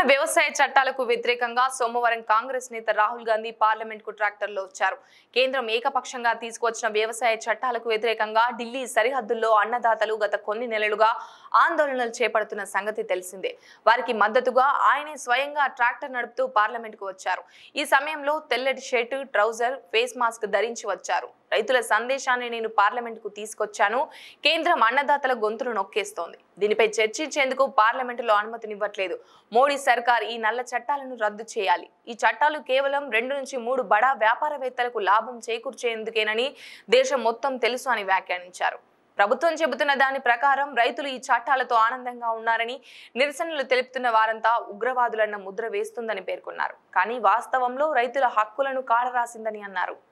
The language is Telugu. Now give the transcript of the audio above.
వ్యవసాయ చట్టాలకు వ్యతిరేకంగా సోమవారం కాంగ్రెస్ నేత రాహుల్ గాంధీ పార్లమెంట్ కు ట్రాక్టర్లో వచ్చారు కేంద్రం ఏకపక్షంగా తీసుకువచ్చిన వ్యవసాయ చట్టాలకు వ్యతిరేకంగా ఢిల్లీ సరిహద్దుల్లో అన్నదాతలు గత కొన్ని నెలలుగా ఆందోళనలు చేపడుతున్న సంగతి తెలిసిందే వారికి మద్దతుగా ఆయనే స్వయంగా ట్రాక్టర్ నడుపుతూ పార్లమెంట్ కు వచ్చారు ఈ సమయంలో తెల్లటి షర్టు ట్రౌజర్ ఫేస్ మాస్క్ ధరించి వచ్చారు రైతుల సందేశాన్ని నేను పార్లమెంట్ కు తీసుకొచ్చాను కేంద్రం అన్నదాతల గొంతును నొక్కేస్తోంది దీనిపై చర్చించేందుకు పార్లమెంటులో అనుమతినివ్వట్లేదు మోడీ సర్కార్ ఈ నల్ల చట్టాలను రద్దు చేయాలి ఈ చట్టాలు కేవలం రెండు నుంచి మూడు బడా వ్యాపారవేత్తలకు లాభం చేకూర్చేందుకేనని దేశం మొత్తం తెలుసు అని వ్యాఖ్యానించారు ప్రభుత్వం చెబుతున్న దాని ప్రకారం రైతులు ఈ చట్టాలతో ఆనందంగా ఉన్నారని నిరసనలు తెలుపుతున్న వారంతా ఉగ్రవాదులన్న ముద్ర వేస్తుందని పేర్కొన్నారు కానీ వాస్తవంలో రైతుల హక్కులను కాలరాసిందని అన్నారు